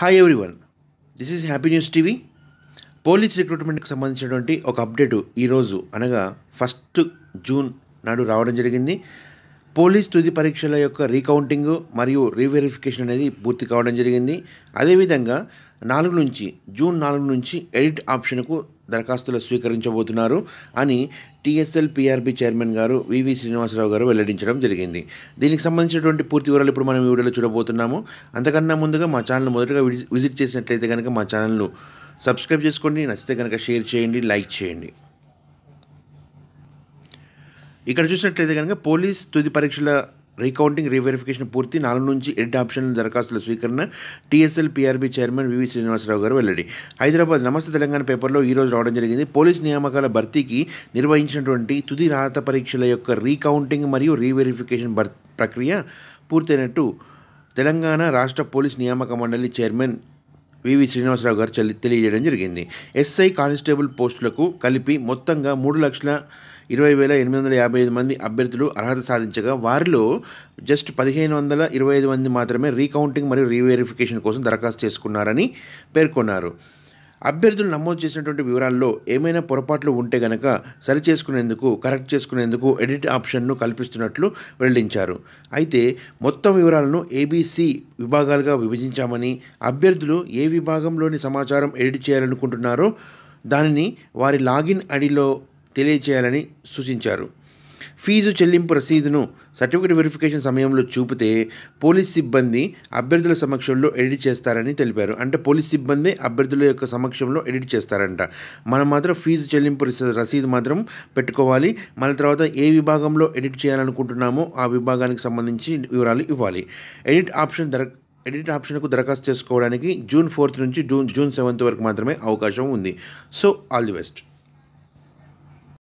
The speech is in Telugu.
hi everyone this is Happy News TV police రిక్రూట్మెంట్కి సంబంధించినటువంటి ఒక అప్డేటు ఈరోజు అనగా ఫస్ట్ జూన్ నాడు రావడం జరిగింది పోలీస్ తుది పరీక్షల యొక్క రీకౌంటింగ్ మరియు రీవెరిఫికేషన్ అనేది పూర్తి కావడం జరిగింది అదేవిధంగా నాలుగు నుంచి జూన్ నాలుగు నుంచి ఎడిట్ ఆప్షన్కు దరఖాస్తులు స్వీకరించబోతున్నారు అని టీఎస్ఎల్ పిఆర్బి చైర్మన్ గారు వివి శ్రీనివాసరావు గారు వెల్లడించడం జరిగింది దీనికి సంబంధించినటువంటి పూర్తి వివరాలు ఇప్పుడు మనం ఈ వీడియోలో చూడబోతున్నాము అంతకన్నా ముందుగా మా ఛానల్ మొదటగా విజి- విజిట్ చేసినట్లయితే కనుక మా ఛానల్ను సబ్స్క్రైబ్ చేసుకోండి నచ్చితే కనుక షేర్ చేయండి లైక్ చేయండి ఇక్కడ చూసినట్లయితే కనుక పోలీస్ తుది పరీక్షల రీకౌంటింగ్ రీవెరిఫికేషన్ పూర్తి నాలుగు నుంచి ఎడిట్ ఆప్షన్ దరఖాస్తుల స్వీకరణ TSL PRB chairman VV Srinivasarao గారు వెల్లడి హైదరాబాద్ నమస్తే తెలంగాణ పేపర్లో ఈ రోజు రావడం జరిగింది పోలీస్ నియామకాల భర్తీకి నిర్వహించినటువంటి తుది రాత పరీక్షల యొక్క రీకౌంటింగ్ మరియు రీవెరిఫికేషన్ భర్ ప్రక్రియ పూర్తయినట్టు తెలంగాణ రాష్ట్ర పోలీస్ నియామక మండలి చైర్మన్ వివి శ్రీనివాసరావు గారు చెల్లి తెలియజేయడం జరిగింది ఎస్ఐ కానిస్టేబుల్ పోస్టులకు కలిపి మొత్తంగా మూడు లక్షల ఇరవై వేల ఎనిమిది వందల యాభై ఐదు మంది అభ్యర్థులు అర్హత సాధించగా వారిలో జస్ట్ పదిహేను వందల ఇరవై ఐదు మంది మాత్రమే రీకౌంటింగ్ మరియు రీవెరిఫికేషన్ కోసం దరఖాస్తు చేసుకున్నారని పేర్కొన్నారు అభ్యర్థులు నమోదు చేసినటువంటి వివరాల్లో ఏమైనా పొరపాట్లు ఉంటే గనక సరి చేసుకునేందుకు కరెక్ట్ చేసుకునేందుకు ఎడిట్ ఆప్షన్ను కల్పిస్తున్నట్లు వెల్లడించారు అయితే మొత్తం వివరాలను ఏబీసీ విభాగాలుగా విభజించామని అభ్యర్థులు ఏ విభాగంలోని సమాచారం ఎడిట్ చేయాలనుకుంటున్నారో దానిని వారి లాగిన్ ఐడిలో తెలియచేయాలని సూచించారు ఫీజు చెల్లింపు రసీదును సర్టిఫికేట్ వెరిఫికేషన్ సమయంలో చూపితే పోలీస్ సిబ్బంది అభ్యర్థుల సమక్షంలో ఎడిట్ చేస్తారని తెలిపారు అంటే పోలీస్ సిబ్బంది అభ్యర్థుల యొక్క సమక్షంలో ఎడిట్ చేస్తారంట మనం మాత్రం ఫీజు చెల్లింపు రసీ- రసీదు మాత్రం పెట్టుకోవాలి మళ్ళీ తర్వాత ఏ విభాగంలో ఎడిట్ చేయాలనుకుంటున్నామో ఆ విభాగానికి సంబంధించి వివరాలు ఇవ్వాలి ఎడిట్ ఆప్షన్ దర ఎడిట్ ఆప్షన్కు దరఖాస్తు చేసుకోవడానికి జూన్ ఫోర్త్ నుంచి జూన్ జూన్ సెవెంత్ వరకు మాత్రమే అవకాశం ఉంది సో ఆల్ ది బెస్ట్